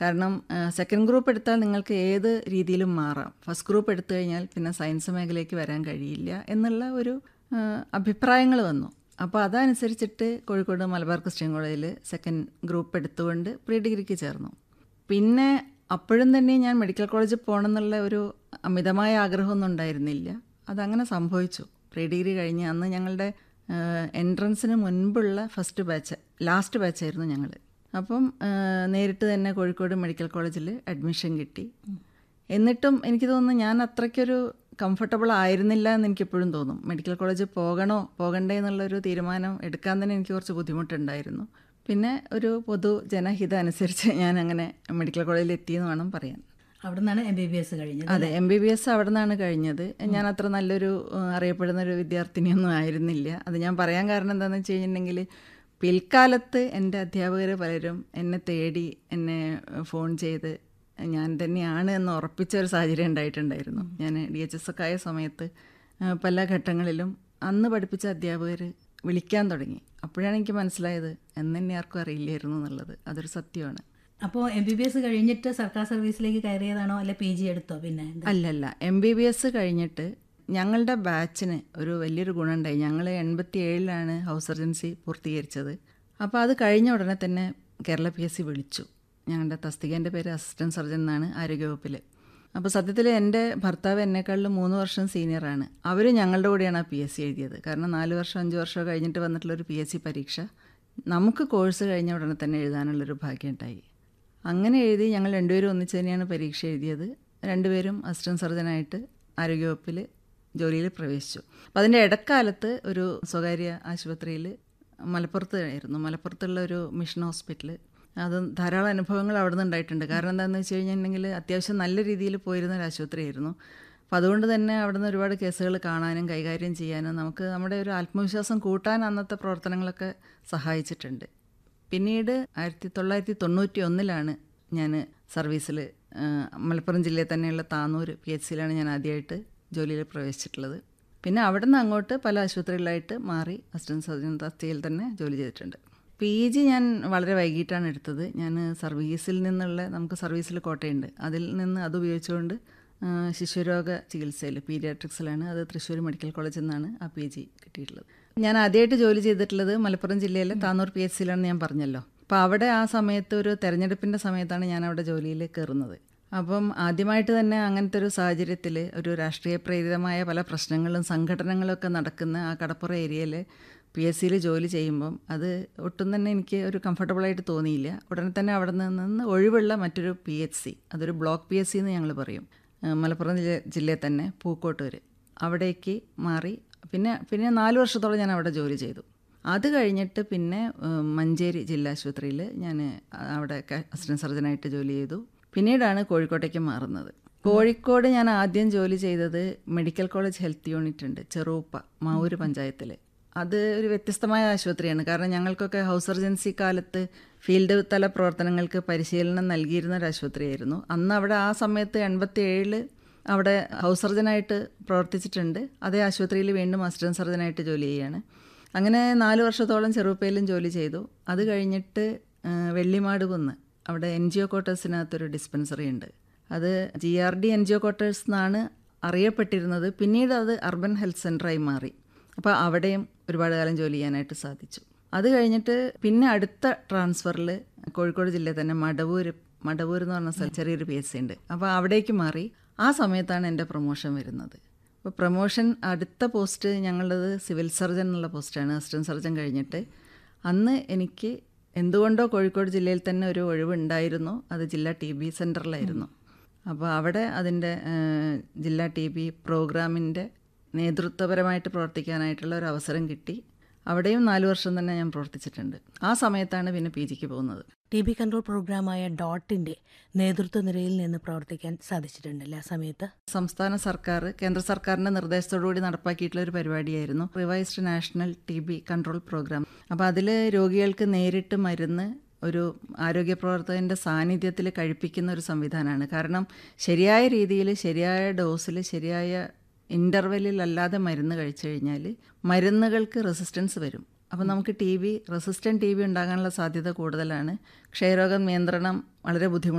കാരണം second group എടുത്താൽ നിങ്ങൾക്ക് ഏത് രീതിയിലും മാറാം ഫസ്റ്റ് ഗ്രൂപ്പ് എടുത്തു കഴിഞ്ഞാൽ പിന്നെ സയൻസ് മേഖലയ്ക്ക് വരാൻ കഴിയില്ല എന്നുള്ള ഒരു അഭിപ്രായങ്ങൾ വന്നു അപ്പോൾ അതനുസരിച്ചിട്ട് കോഴിക്കോട് മലബാർ ക്രിസ്ത്യൻ കോളേജിൽ സെക്കൻഡ് ഗ്രൂപ്പ് എടുത്തുകൊണ്ട് പ്രീ ഡിഗ്രിക്ക് ചേർന്നു പിന്നെ അപ്പോഴും തന്നെ ഞാൻ മെഡിക്കൽ കോളേജിൽ പോകണം എന്നുള്ള ഒരു അമിതമായ ആഗ്രഹമൊന്നും ഉണ്ടായിരുന്നില്ല അതങ്ങനെ സംഭവിച്ചു പ്രീ ഡിഗ്രി കഴിഞ്ഞ് അന്ന് ഞങ്ങളുടെ എൻട്രൻസിന് മുൻപുള്ള ഫസ്റ്റ് ബാച്ച് ലാസ്റ്റ് ബാച്ചായിരുന്നു ഞങ്ങൾ അപ്പം നേരിട്ട് തന്നെ കോഴിക്കോട് മെഡിക്കൽ കോളേജിൽ അഡ്മിഷൻ കിട്ടി എന്നിട്ടും എനിക്ക് തോന്നുന്നു ഞാൻ അത്രയ്ക്കൊരു കംഫർട്ടബിൾ ആയിരുന്നില്ല എന്ന് എനിക്കെപ്പോഴും തോന്നും മെഡിക്കൽ കോളേജിൽ പോകണോ പോകണ്ടേ എന്നുള്ളൊരു തീരുമാനം എടുക്കാൻ തന്നെ എനിക്ക് കുറച്ച് ബുദ്ധിമുട്ടുണ്ടായിരുന്നു പിന്നെ ഒരു പൊതു ജനഹിതം അനുസരിച്ച് ഞാൻ അങ്ങനെ മെഡിക്കൽ കോളേജിൽ എത്തിയെന്ന് വേണം പറയാൻ അവിടെ നിന്നാണ് എം ബി ബി എസ് കഴിഞ്ഞത് അതെ എം ബി ബി എസ് അവിടെ നിന്നാണ് കഴിഞ്ഞത് ഞാൻ അത്ര നല്ലൊരു അറിയപ്പെടുന്ന ഒരു വിദ്യാർത്ഥിനിയൊന്നും ആയിരുന്നില്ല അത് ഞാൻ പറയാൻ കാരണം എന്താണെന്ന് വെച്ച് കഴിഞ്ഞിട്ടുണ്ടെങ്കിൽ പിൽക്കാലത്ത് എൻ്റെ അധ്യാപകർ പലരും എന്നെ തേടി എന്നെ ഫോൺ ചെയ്ത് ഞാൻ തന്നെയാണ് എന്ന് ഉറപ്പിച്ച ഒരു സാഹചര്യം ഉണ്ടായിട്ടുണ്ടായിരുന്നു ഞാൻ ഡി എച്ച് എസ് ഒക്കെ ആയ സമയത്ത് പല ഘട്ടങ്ങളിലും അന്ന് പഠിപ്പിച്ച അധ്യാപകർ വിളിക്കാൻ തുടങ്ങി അപ്പോഴാണ് എനിക്ക് മനസ്സിലായത് എന്ന് തന്നെ ആർക്കും അറിയില്ലായിരുന്നു എന്നുള്ളത് അതൊരു സത്യമാണ് അപ്പോൾ എം ബി ബി എസ് കഴിഞ്ഞിട്ട് സർക്കാർ സർവീസിലേക്ക് കയറിയതാണോ അല്ലെ പി ജി എടുത്തോ പിന്നെ അല്ലല്ല എം ബി ബി എസ് കഴിഞ്ഞിട്ട് ഞങ്ങളുടെ ബാച്ചിന് ഒരു വലിയൊരു ഗുണമുണ്ടായി ഞങ്ങൾ എൺപത്തി ഏഴിലാണ് ഹൗസ് സർജൻസി പൂർത്തീകരിച്ചത് അപ്പോൾ അത് കഴിഞ്ഞ ഉടനെ തന്നെ കേരള പി എസ് സി വിളിച്ചു ഞങ്ങളുടെ തസ്തികേൻ്റെ പേര് അസിസ്റ്റൻറ്റ് സർജൻ എന്നാണ് ആരോഗ്യവകുപ്പിൽ അപ്പോൾ സത്യത്തിൽ എൻ്റെ ഭർത്താവ് എന്നെക്കാളിലും മൂന്ന് വർഷം സീനിയറാണ് അവർ ഞങ്ങളുടെ കൂടെയാണ് ആ പി എസ് സി എഴുതിയത് കാരണം നാല് വർഷം അഞ്ച് വർഷം കഴിഞ്ഞിട്ട് വന്നിട്ടുള്ളൊരു പി എസ് സി പരീക്ഷ നമുക്ക് കോഴ്സ് കഴിഞ്ഞ ഉടനെ തന്നെ എഴുതാനുള്ളൊരു ഭാഗ്യം ഉണ്ടായി അങ്ങനെ എഴുതി ഞങ്ങൾ രണ്ടുപേരും ഒന്നിച്ച് തന്നെയാണ് പരീക്ഷ എഴുതിയത് രണ്ടുപേരും അസിസ്റ്റൻറ്റ് സർജനായിട്ട് ആരോഗ്യവകുപ്പിൽ ജോലിയിൽ പ്രവേശിച്ചു അപ്പം അതിൻ്റെ ഇടക്കാലത്ത് ഒരു സ്വകാര്യ ആശുപത്രിയിൽ മലപ്പുറത്ത് ആയിരുന്നു മലപ്പുറത്തുള്ള ഒരു മിഷൻ ഹോസ്പിറ്റൽ അത് ധാരാളം അനുഭവങ്ങൾ അവിടെ നിന്ന് ഉണ്ടായിട്ടുണ്ട് കാരണം എന്താണെന്ന് വെച്ച് കഴിഞ്ഞിട്ടുണ്ടെങ്കിൽ അത്യാവശ്യം നല്ല രീതിയിൽ പോയിരുന്ന ഒരു ആശുപത്രിയായിരുന്നു അപ്പോൾ അതുകൊണ്ട് തന്നെ അവിടെ നിന്ന് ഒരുപാട് കേസുകൾ കാണാനും കൈകാര്യം ചെയ്യാനും നമുക്ക് നമ്മുടെ ഒരു ആത്മവിശ്വാസം കൂട്ടാൻ അന്നത്തെ പ്രവർത്തനങ്ങളൊക്കെ സഹായിച്ചിട്ടുണ്ട് പിന്നീട് ആയിരത്തി തൊള്ളായിരത്തി തൊണ്ണൂറ്റി ഒന്നിലാണ് ഞാൻ സർവീസിൽ മലപ്പുറം ജില്ലയിൽ തന്നെയുള്ള താന്നൂർ പി എച്ച് സിയിലാണ് ഞാൻ ആദ്യമായിട്ട് ജോലിയിൽ പ്രവേശിച്ചിട്ടുള്ളത് പിന്നെ അവിടെ നിന്ന് അങ്ങോട്ട് പല ആശുപത്രികളിലായിട്ട് മാറി അസിസ്റ്റൻറ്റ് സർജൻ തസ്തികയിൽ തന്നെ ജോലി ചെയ്തിട്ടുണ്ട് പി ജി ഞാൻ വളരെ വൈകിട്ടാണ് എടുത്തത് ഞാൻ സർവീസിൽ നിന്നുള്ള നമുക്ക് സർവീസിൽ കോട്ടയുണ്ട് അതിൽ നിന്ന് അത് ഉപയോഗിച്ചുകൊണ്ട് ശിശുരോഗ ചികിത്സയിൽ പീഡിയാട്രിക്സിലാണ് അത് തൃശ്ശൂർ മെഡിക്കൽ കോളേജിൽ നിന്നാണ് ആ പി ജി കിട്ടിയിട്ടുള്ളത് ഞാൻ ആദ്യമായിട്ട് ജോലി ചെയ്തിട്ടുള്ളത് മലപ്പുറം ജില്ലയിലെ താന്നൂർ പി എച്ച് സിയിലാണെന്ന് ഞാൻ പറഞ്ഞല്ലോ അപ്പോൾ അവിടെ ആ സമയത്ത് ഒരു തെരഞ്ഞെടുപ്പിൻ്റെ സമയത്താണ് ഞാൻ അവിടെ ജോലിയിൽ കയറുന്നത് അപ്പം ആദ്യമായിട്ട് തന്നെ അങ്ങനത്തെ ഒരു സാഹചര്യത്തിൽ ഒരു രാഷ്ട്രീയ പ്രേരിതമായ പല പ്രശ്നങ്ങളും സംഘടനകളും ഒക്കെ നടക്കുന്ന ആ കടപ്പുറ ഏരിയയിൽ പി എസ് സിയിൽ ജോലി ചെയ്യുമ്പം അത് ഒട്ടും തന്നെ എനിക്ക് ഒരു കംഫർട്ടബിളായിട്ട് തോന്നിയില്ല ഉടനെ തന്നെ അവിടെ നിന്ന് ഒഴിവുള്ള മറ്റൊരു പി എച്ച് സി അതൊരു ബ്ലോക്ക് പി എസ് സി എന്ന് ഞങ്ങൾ പറയും മലപ്പുറം ജില്ല ജില്ലയിൽ തന്നെ പൂക്കോട്ടൂർ അവിടേക്ക് മാറി പിന്നെ പിന്നെ നാല് വർഷത്തോളം ഞാൻ അവിടെ ജോലി ചെയ്തു അത് കഴിഞ്ഞിട്ട് പിന്നെ മഞ്ചേരി ജില്ലാ ആശുപത്രിയിൽ ഞാൻ അവിടെ അസിസ്റ്റൻറ്റ് സർജനായിട്ട് ജോലി ചെയ്തു പിന്നീടാണ് കോഴിക്കോട്ടേക്ക് മാറുന്നത് കോഴിക്കോട് ഞാൻ ആദ്യം ജോലി ചെയ്തത് മെഡിക്കൽ കോളേജ് ഹെൽത്ത് യൂണിറ്റ് ഉണ്ട് ചെറൂപ്പ മാവൂര് പഞ്ചായത്തിൽ അത് ഒരു വ്യത്യസ്തമായ ആശുപത്രിയാണ് കാരണം ഞങ്ങൾക്കൊക്കെ ഹൗസ് സർജൻസി കാലത്ത് ഫീൽഡ് തല പ്രവർത്തനങ്ങൾക്ക് പരിശീലനം നൽകിയിരുന്ന ഒരു ആശുപത്രിയായിരുന്നു അന്ന് അവിടെ ആ സമയത്ത് എൺപത്തി ഏഴിൽ അവിടെ ഹൗസ് സർജനായിട്ട് പ്രവർത്തിച്ചിട്ടുണ്ട് അതേ ആശുപത്രിയിൽ വീണ്ടും അസിസ്റ്റൻറ്റ് സർജനായിട്ട് ജോലി ചെയ്യുകയാണ് അങ്ങനെ നാല് വർഷത്തോളം ചെറുപ്പയിലും ജോലി ചെയ്തു അത് കഴിഞ്ഞിട്ട് വെള്ളിമാട് കുന്ന് അവിടെ എൻ ജി ഒ ക്വാർട്ടേഴ്സിനകത്തൊരു ഡിസ്പെൻസറി ഉണ്ട് അത് G R D N G O quarters എന്നാണ് അറിയപ്പെട്ടിരുന്നത് പിന്നീട് അത് അർബൻ ഹെൽത്ത് സെൻ്ററായി മാറി അപ്പോൾ അവിടെയും ഒരുപാട് കാലം ജോലി ചെയ്യാനായിട്ട് സാധിച്ചു അത് കഴിഞ്ഞിട്ട് പിന്നെ അടുത്ത ട്രാൻസ്ഫറിൽ കോഴിക്കോട് ജില്ലയിൽ തന്നെ മടവൂർ മടവൂർ എന്ന് പറഞ്ഞ സ്ഥലം ചെറിയൊരു പി എസ് സി ഉണ്ട് അപ്പോൾ അവിടേക്ക് മാറി ആ സമയത്താണ് എൻ്റെ പ്രൊമോഷൻ വരുന്നത് അപ്പോൾ പ്രൊമോഷൻ അടുത്ത പോസ്റ്റ് ഞങ്ങളത് സിവിൽ സർജൻ എന്നുള്ള പോസ്റ്റാണ് അസിസ്റ്റൻറ്റ് സർജൻ കഴിഞ്ഞിട്ട് അന്ന് എനിക്ക് എന്തുകൊണ്ടോ കോഴിക്കോട് ജില്ലയിൽ തന്നെ ഒരു ഒഴിവുണ്ടായിരുന്നു അത് ജില്ലാ ടി ബി സെൻറ്ററിലായിരുന്നു അപ്പോൾ അവിടെ അതിൻ്റെ ജില്ലാ ടി ബി പ്രോഗ്രാമിൻ്റെ നേതൃത്വപരമായിട്ട് പ്രവർത്തിക്കാനായിട്ടുള്ള ഒരു അവസരം കിട്ടി അവിടെയും നാല് വർഷം തന്നെ ഞാൻ പ്രവർത്തിച്ചിട്ടുണ്ട് ആ സമയത്താണ് പിന്നെ പി ജിക്ക് പോകുന്നത് ടി ബി കൺട്രോൾ പ്രോഗ്രാമായ ഡോട്ടിൻ്റെ നേതൃത്വ നിരയിൽ നിന്ന് പ്രവർത്തിക്കാൻ സാധിച്ചിട്ടുണ്ടല്ലേ ആ സമയത്ത് സംസ്ഥാന സർക്കാർ കേന്ദ്ര സർക്കാരിൻ്റെ നിർദ്ദേശത്തോടുകൂടി നടപ്പാക്കിയിട്ടുള്ള ഒരു പരിപാടിയായിരുന്നു revised national T B control programme അപ്പോൾ അതിൽ രോഗികൾക്ക് നേരിട്ട് മരുന്ന് ഒരു ആരോഗ്യ പ്രവർത്തകൻ്റെ സാന്നിധ്യത്തിൽ കഴിപ്പിക്കുന്ന ഒരു സംവിധാനമാണ് കാരണം ശരിയായ രീതിയിൽ ശരിയായ ഡോസിൽ ശരിയായ ഇൻ്റർവെല്ലിൽ അല്ലാതെ മരുന്ന് കഴിച്ചു കഴിഞ്ഞാൽ മരുന്നുകൾക്ക് റെസിസ്റ്റൻസ് വരും അപ്പോൾ നമുക്ക് T B resistant T B ഉണ്ടാകാനുള്ള സാധ്യത കൂടുതലാണ് ക്ഷയരോഗ നിയന്ത്രണം വളരെ ബുദ്ധിമുട്ട്